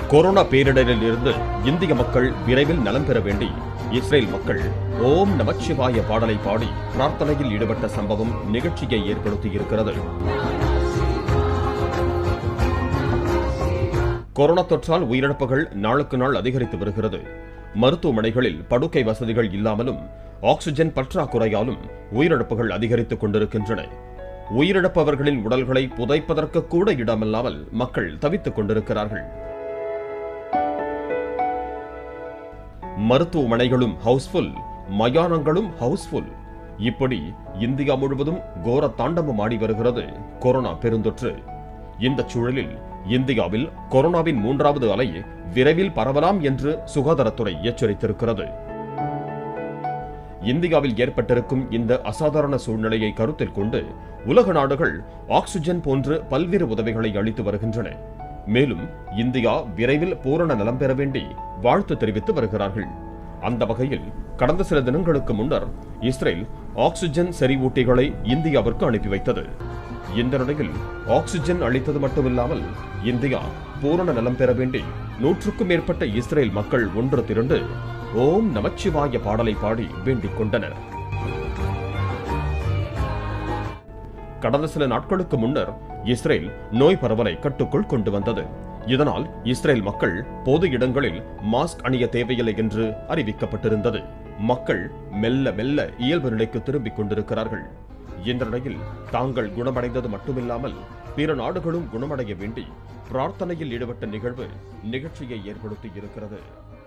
corona பேரிடரில் இருந்து இந்திய மக்கள் விரைவில் நலம் பெற வேண்டி இஸ்ரேல் மக்கள் ஓம் நமச்சிவாய பாடலை பாடி பிரார்த்தனையில் ஈடுபட்ட சம்பவம் நிகழ்ச்சியை ஏற்படுத்தியிருக்கிறது கொரோனா தொற்றால் உயிரிழப்புகள் நாளுக்கு நாள் அதிகரித்து வருகிறது மருத்துவமனைகளில் படுக்கை வசதிகள் இல்லாமலும் ஆக்ஸிஜன் பற்றாக்குறையாலும் உயிரிழப்புகள் அதிகரித்துக் கொண்டிருக்கின்றன உயிரிழப்பவர்களின் உடல்களை புதைப்பதற்கு கூட இடமில்லாமல் மக்கள் தவித்துக் கொண்டிருக்கிறார்கள் மருத்துவமனைகளும் ஹவுஸ்ஃபுல் மயானங்களும் ஹவுஸ்ஃபுல் இப்படி இந்தியா முழுவதும் கோர தாண்டவம் ஆடி வருகிறது கொரோனா பெருந்தொற்று இந்த சூழலில் இந்தியாவில் கொரோனாவின் மூன்றாவது அலை விரைவில் பரவலாம் என்று சுகாதாரத்துறை எச்சரித்திருக்கிறது இந்தியாவில் ஏற்பட்டிருக்கும் இந்த அசாதாரண சூழ்நிலையை கருத்தில் கொண்டு உலக நாடுகள் ஆக்ஸிஜன் போன்று பல்வேறு உதவிகளை அளித்து வருகின்றன மேலும் இந்தியா விரைவில் பூரண நலம் பெற வேண்டி வாழ்த்து தெரிவித்து வருகிறார்கள் அந்த வகையில் கடந்த சில தினங்களுக்கு முன்னர் இஸ்ரேல் ஆக்ஸிஜன் செறிவூட்டிகளை இந்தியாவிற்கு அனுப்பி வைத்தது இந்த நிலையில் ஆக்ஸிஜன் அளித்தது மட்டுமில்லாமல் இந்தியா பூரண நலம் பெற வேண்டி நூற்றுக்கும் மேற்பட்ட இஸ்ரேல் மக்கள் ஒன்று திரண்டு ஓம் நமச்சிவாய பாடலை பாடி வேண்டிக் கொண்டனர் கடந்த சில நாட்களுக்கு முன்னர் இஸ்ரேல் நோய் பரவலை கட்டுக்குள் கொண்டு வந்தது இதனால் இஸ்ரேல் மக்கள் பொது இடங்களில் மாஸ்க் அணிய தேவையில்லை என்று அறிவிக்கப்பட்டிருந்தது மக்கள் மெல்ல மெல்ல இயல்பு நிலைக்கு திரும்பிக் கொண்டிருக்கிறார்கள் இந்த நிலையில் தாங்கள் குணமடைந்தது மட்டுமில்லாமல் பிற நாடுகளும் குணமடைய வேண்டி பிரார்த்தனையில் ஈடுபட்ட நிகழ்வு நிகழ்ச்சியை ஏற்படுத்தி இருக்கிறது